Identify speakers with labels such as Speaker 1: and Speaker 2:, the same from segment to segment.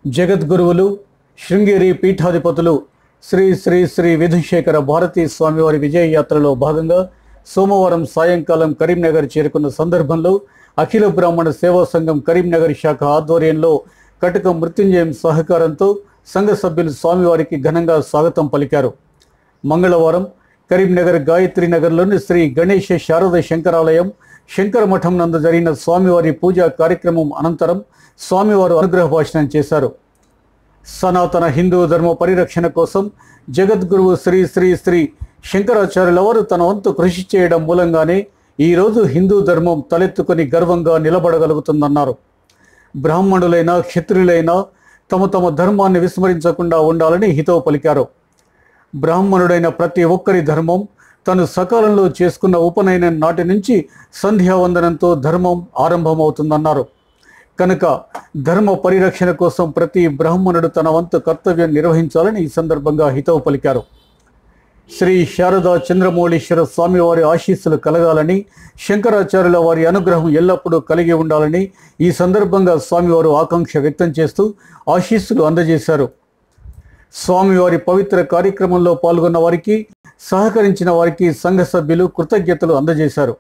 Speaker 1: జగద్గురువులు శృంగేరి పీఠాధిపతులు శ్రీ శ్రీ శ్రీ విధుశేఖర భారతీ స్వామివారి విజయ యాత్రలో భాగంగా సోమవారం సాయంకాలం కరీంనగర్ చేరుకున్న సందర్భంలో అఖిల బ్రాహ్మణ సేవా సంఘం కరీంనగర్ శాఖ ఆధ్వర్యంలో కటక మృత్యుంజయం సహకారంతో సంఘ సభ్యులు స్వామివారికి ఘనంగా స్వాగతం పలికారు మంగళవారం కరీంనగర్ గాయత్రి నగర్లోని శ్రీ గణేష శారద శంకరాలయం శంకర మఠం నందు జరిగిన స్వామివారి పూజా కార్యక్రమం అనంతరం స్వామివారు అనుగ్రహ భాషణం చేశారు సనాతన హిందూ ధర్మ పరిరక్షణ కోసం జగద్గురువు శ్రీ శ్రీ శ్రీ శంకరాచార్యుల వారు తన వంతు కృషి చేయడం మూలంగానే ఈరోజు హిందూ ధర్మం తలెత్తుకొని గర్వంగా నిలబడగలుగుతుందన్నారు బ్రాహ్మణులైన క్షత్రియులైనా తమ తమ ధర్మాన్ని విస్మరించకుండా ఉండాలని హితవు పలికారు బ్రాహ్మణుడైన ప్రతి ఒక్కరి ధర్మం తను సకాలంలో చేసుకున్న ఉపనయనం నాటి నుంచి సంధ్యావందనంతో ధర్మం ఆరంభమవుతుందన్నారు కనుక ధర్మ పరిరక్షణ కోసం ప్రతి బ్రాహ్మణుడు తన వంతు కర్తవ్యం నిర్వహించాలని ఈ సందర్భంగా హితవు పలికారు శ్రీ శారదా చంద్రమౌళీశ్వర స్వామివారి ఆశీస్సులు కలగాలని శంకరాచార్యుల వారి అనుగ్రహం ఎల్లప్పుడూ కలిగి ఉండాలని ఈ సందర్భంగా స్వామివారు ఆకాంక్ష వ్యక్తం చేస్తూ ఆశీస్సులు అందజేశారు స్వామివారి పవిత్ర కార్యక్రమంలో పాల్గొన్న వారికి సహకరించిన వారికి సంఘ సభ్యులు కృతజ్ఞతలు అందజేశారు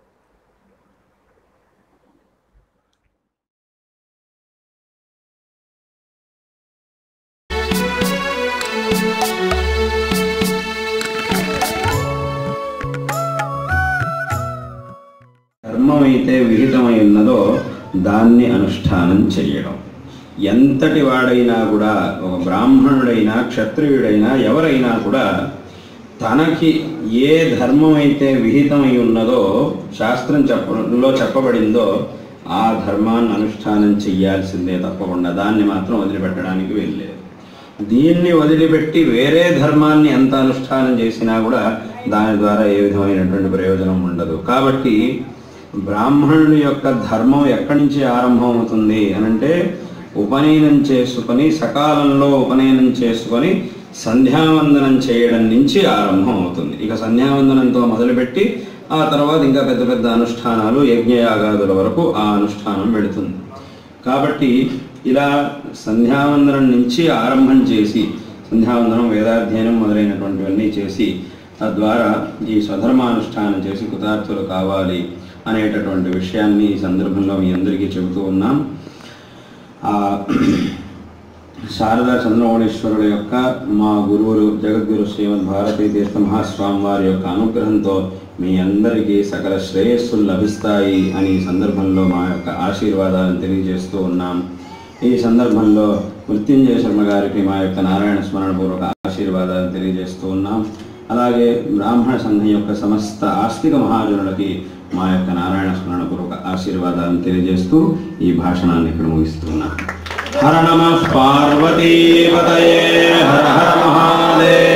Speaker 2: ధర్మం అయితే విహితమై ఉన్నదో దాన్ని అనుష్ఠానం చేయడం ఎంతటి వాడైనా కూడా ఒక బ్రాహ్మణుడైనా క్షత్రియుడైనా ఎవరైనా కూడా తనకి ఏ ధర్మం అయితే విహితమై ఉన్నదో శాస్త్రం చెప్పడంలో చెప్పబడిందో ఆ ధర్మాన్ని అనుష్ఠానం చెయ్యాల్సిందే తప్పకుండా దాన్ని మాత్రం వదిలిపెట్టడానికి వెళ్ళలేదు దీన్ని వదిలిపెట్టి వేరే ధర్మాన్ని ఎంత అనుష్ఠానం చేసినా కూడా దాని ద్వారా ఏ విధమైనటువంటి ప్రయోజనం ఉండదు కాబట్టి బ్రాహ్మణుని యొక్క ధర్మం ఎక్కడి నుంచి ఆరంభం అవుతుంది అనంటే ఉపనయనం చేసుకొని సకాలంలో ఉపనయనం చేసుకొని సంధ్యావందనం చేయడం నుంచి ఆరంభం అవుతుంది ఇక సంధ్యావందనంతో మొదలుపెట్టి ఆ తర్వాత ఇంకా పెద్ద పెద్ద అనుష్ఠానాలు యజ్ఞయాగాదుల వరకు ఆ అనుష్ఠానం వెళుతుంది కాబట్టి ఇలా సంధ్యావందనం నుంచి ఆరంభం చేసి సంధ్యావందనం వేదాధ్యయనం మొదలైనటువంటివన్నీ చేసి తద్వారా ఈ స్వధర్మానుష్ఠానం చేసి కృతార్థులు కావాలి అనేటటువంటి విషయాన్ని ఈ సందర్భంలో మీ అందరికీ చెబుతూ ఉన్నాం ఆ శారదా చంద్రమౌళేశ్వరుల యొక్క మా గురువులు జగద్గురు శ్రీమద్ భారతీ తీర్థ మహాస్వామి వారి యొక్క అనుగ్రహంతో మీ అందరికీ సకల శ్రేయస్సులు లభిస్తాయి అని ఈ సందర్భంలో మా యొక్క ఆశీర్వాదాలను తెలియజేస్తూ ఉన్నాం ఈ సందర్భంలో మృత్యుంజయ శర్మ గారికి మా యొక్క నారాయణ స్మరణ పూర్వక ఆశీర్వాదాలను తెలియజేస్తూ ఉన్నాం అలాగే బ్రాహ్మణ సంఘం యొక్క సమస్త ఆస్తిక మహాజనులకి మా యొక్క నారాయణ స్మరణ పూర్వక ఆశీర్వాదాలను తెలియజేస్తూ ఈ భాషణాన్ని ఇక్కడ ముగిస్తున్నాం హర నమ పార్వతీపతయే హర హర మహాదేవ